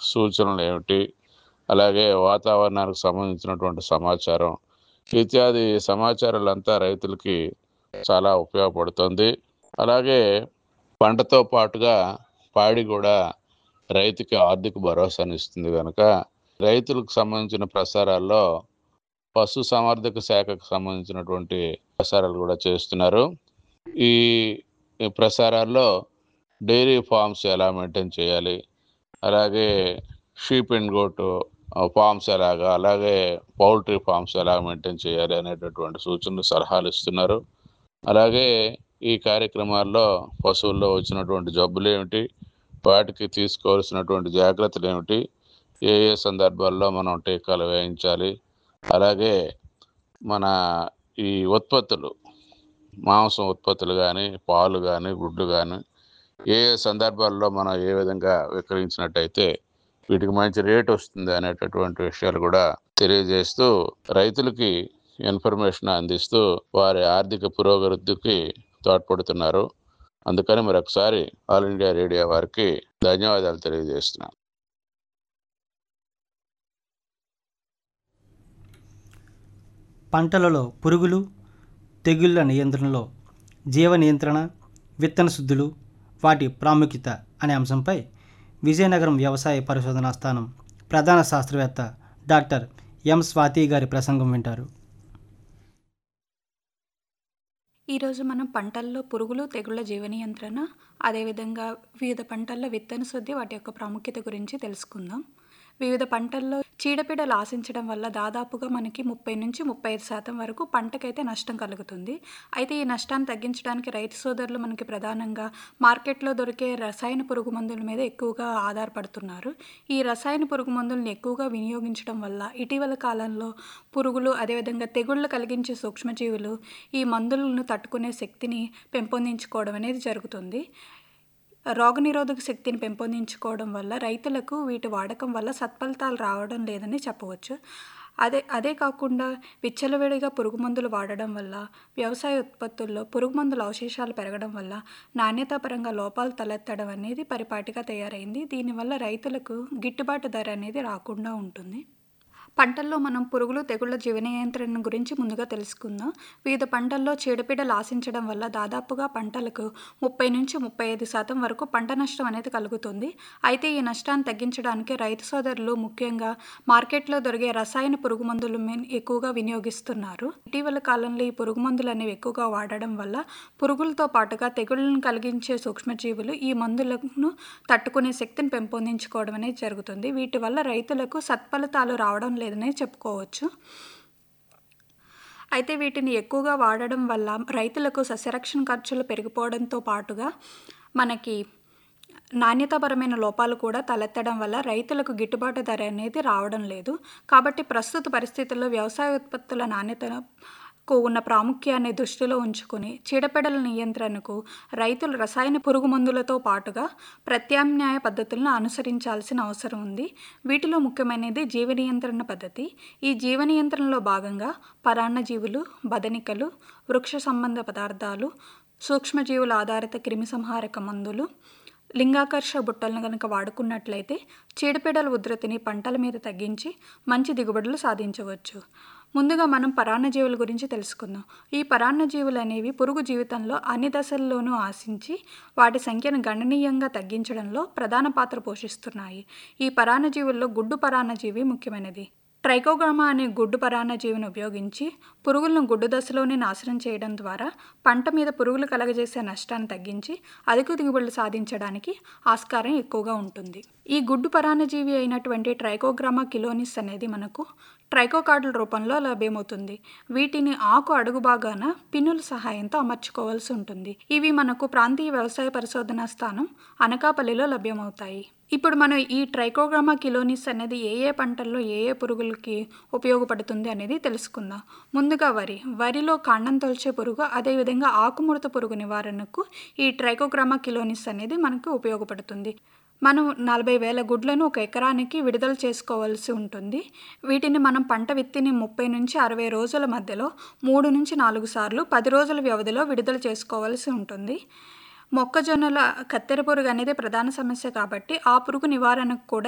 సూచనలు ఏమిటి అలాగే వాతావరణానికి సంబంధించినటువంటి సమాచారం ఇత్యాది సమాచారాలంతా రైతులకి చాలా ఉపయోగపడుతుంది అలాగే పంటతో పాటుగా పాడి కూడా రైతుకి ఆర్థిక భరోసాని ఇస్తుంది కనుక రైతులకు సంబంధించిన ప్రసారాల్లో పశు సంవర్ధక శాఖకు సంబంధించినటువంటి ప్రసారాలు కూడా చేస్తున్నారు ఈ ఈ ప్రసారాల్లో డైరీ ఫార్మ్స్ ఎలా మెయింటైన్ చేయాలి అలాగే షీప్ అండ్ గోట్ ఫార్మ్స్ ఎలాగా అలాగే పౌల్ట్రీ ఫార్మ్స్ ఎలా మెయింటైన్ చేయాలి అనేటటువంటి సూచనలు సలహాలు ఇస్తున్నారు అలాగే ఈ కార్యక్రమాల్లో పశువుల్లో వచ్చినటువంటి జబ్బులు ఏమిటి వాటికి తీసుకోవాల్సినటువంటి జాగ్రత్తలు ఏమిటి ఏ ఏ సందర్భాల్లో మనం టీకాలు వేయించాలి అలాగే మన ఈ ఉత్పత్తులు మాంసం ఉత్పత్తులు కానీ పాలు కానీ గుడ్లు కానీ ఏ ఏ సందర్భాల్లో మనం ఏ విధంగా విక్రయించినట్టయితే వీటికి మంచి రేట్ వస్తుంది అనేటటువంటి విషయాలు కూడా తెలియజేస్తూ రైతులకి ఇన్ఫర్మేషన్ అందిస్తూ వారి ఆర్థిక పురోగతికి తోడ్పడుతున్నారు అందుకని మరొకసారి ఆల్ ఇండియా రేడియో వారికి ధన్యవాదాలు తెలియజేస్తున్నాను పంటలలో పురుగులు తెగుళ్ళ నియంత్రణలో జీవ నియంత్రణ విత్తన శుద్ధులు వాటి ప్రాముఖ్యత అనే అంశంపై విజయనగరం వ్యవసాయ పరిశోధనా స్థానం ప్రధాన శాస్త్రవేత్త డాక్టర్ ఎం స్వాతి గారి ప్రసంగం వింటారు ఈరోజు మనం పంటల్లో పురుగులు తెగుళ్ళ జీవ నియంత్రణ అదేవిధంగా వివిధ పంటల్లో విత్తన శుద్ధి వాటి యొక్క ప్రాముఖ్యత గురించి తెలుసుకుందాం వివిధ పంటల్లో చీడపీడలు ఆశించడం వల్ల దాదాపుగా మనకి ముప్పై నుంచి ముప్పై ఐదు శాతం వరకు పంటకైతే నష్టం కలుగుతుంది అయితే ఈ నష్టాన్ని తగ్గించడానికి రైతు సోదరులు మనకి ప్రధానంగా మార్కెట్లో దొరికే రసాయన పురుగు మందుల మీద ఎక్కువగా ఆధారపడుతున్నారు ఈ రసాయన పురుగు మందులను ఎక్కువగా వినియోగించడం వల్ల ఇటీవల కాలంలో పురుగులు అదేవిధంగా తెగుళ్ళు కలిగించే సూక్ష్మజీవులు ఈ మందులను తట్టుకునే శక్తిని పెంపొందించుకోవడం అనేది జరుగుతుంది రోగనిరోధక శక్తిని పెంపొందించుకోవడం వల్ల రైతులకు వీటి వాడకం వల్ల సత్ఫలితాలు రావడం లేదని చెప్పవచ్చు అదే అదే కాకుండా విచ్చలవిడిగా పురుగు మందులు వాడడం వల్ల వ్యవసాయ ఉత్పత్తుల్లో పురుగు మందుల అవశేషాలు పెరగడం వల్ల నాణ్యతాపరంగా లోపాలు తలెత్తడం అనేది పరిపాటిగా తయారైంది దీనివల్ల రైతులకు గిట్టుబాటు ధర అనేది రాకుండా ఉంటుంది పంటల్లో మనం పురుగులు తెగుళ్ళ జీవ నియంత్రణ గురించి ముందుగా తెలుసుకుందాం వివిధ పంటల్లో చీడపీడలు ఆశించడం వల్ల దాదాపుగా పంటలకు ముప్పై నుంచి ముప్పై ఐదు శాతం వరకు పంట నష్టం అనేది కలుగుతుంది అయితే ఈ నష్టాన్ని తగ్గించడానికి రైతు సోదరులు ముఖ్యంగా మార్కెట్లో దొరికే రసాయన పురుగు మందులు ఎక్కువగా వినియోగిస్తున్నారు ఇటీవల కాలంలో ఈ పురుగు మందులు అనేవి ఎక్కువగా వాడడం వల్ల పురుగులతో పాటుగా తెగుళ్ళను కలిగించే సూక్ష్మజీవులు ఈ మందులను తట్టుకునే శక్తిని పెంపొందించుకోవడం అనేది జరుగుతుంది వీటి వల్ల రైతులకు సత్ఫలితాలు రావడం లేదని చెప్పుకోవచ్చు అయితే వీటిని ఎక్కువగా వాడడం వల్ల రైతులకు సస్యరక్షణ ఖర్చులు పెరిగిపోవడంతో పాటుగా మనకి నాణ్యతాపరమైన లోపాలు కూడా తలెత్తడం వల్ల రైతులకు గిట్టుబాటు ధర అనేది రావడం లేదు కాబట్టి ప్రస్తుత పరిస్థితుల్లో వ్యవసాయ ఉత్పత్తుల నాణ్యతకు ఉన్న ప్రాముఖ్యాన్ని దృష్టిలో ఉంచుకుని చీడపీడల నియంత్రణకు రైతులు రసాయన పురుగు మందులతో పాటుగా ప్రత్యామ్నాయ పద్ధతులను అనుసరించాల్సిన అవసరం ఉంది వీటిలో ముఖ్యమైనది జీవ నియంత్రణ పద్ధతి ఈ జీవ నియంత్రణలో భాగంగా పరాన్నజీవులు బదనికలు వృక్ష సంబంధ పదార్థాలు సూక్ష్మజీవుల ఆధారిత క్రిమిసంహారక మందులు లింగాకర్ష బుట్టలను కనుక వాడుకున్నట్లయితే చీడపీడల ఉధృతిని పంటల మీద తగ్గించి మంచి దిగుబడులు సాధించవచ్చు ముందుగా మనం పరాన్నజీవుల గురించి తెలుసుకుందాం ఈ పరాన్నజీవులు అనేవి పురుగు జీవితంలో అన్ని దశల్లోనూ ఆశించి వాటి సంఖ్యను గణనీయంగా తగ్గించడంలో ప్రధాన పాత్ర పోషిస్తున్నాయి ఈ పరాన్నజీవుల్లో గుడ్డు పరాన్నజీవి ముఖ్యమైనది ట్రైకోగ్రామా అనే గుడ్డు పరాన్నజీవిని ఉపయోగించి పురుగులను గుడ్డు దశలోనే నాశనం చేయడం ద్వారా పంట మీద పురుగులు కలగజేసే నష్టాన్ని తగ్గించి అధిక దిగుబడులు సాధించడానికి ఆస్కారం ఎక్కువగా ఉంటుంది ఈ గుడ్డు పరాన్నజీవి అయినటువంటి ట్రైకోగ్రామా కిలోనిస్ అనేది మనకు ట్రైకోకార్డుల రూపంలో లభ్యమవుతుంది వీటిని ఆకు అడుగు భాగాన పిన్నుల సహాయంతో అమర్చుకోవాల్సి ఉంటుంది ఇవి మనకు ప్రాంతీయ వ్యవసాయ పరిశోధనా స్థానం అనకాపల్లిలో లభ్యమవుతాయి ఇప్పుడు మనం ఈ ట్రైకోగ్రామా కిలోనిస్ అనేది ఏ ఏ పంటల్లో ఏ ఏ పురుగులకి ఉపయోగపడుతుంది అనేది తెలుసుకుందాం ముందుగా వరి వరిలో కాండం తొలిచే పురుగు అదేవిధంగా ఆకుముడత పురుగు నివారణకు ఈ ట్రైకోగ్రామా కిలోనిస్ అనేది మనకు ఉపయోగపడుతుంది మనం నలభై వేల గుడ్లను ఒక ఎకరానికి విడుదల చేసుకోవాల్సి ఉంటుంది వీటిని మనం పంట విత్తిని ముప్పై నుంచి అరవై రోజుల మధ్యలో మూడు నుంచి నాలుగు సార్లు పది రోజుల వ్యవధిలో విడుదల చేసుకోవాల్సి ఉంటుంది మొక్కజొన్నల కత్తెర పురుగు అనేది ప్రధాన సమస్య కాబట్టి ఆ పురుగు నివారణకు కూడా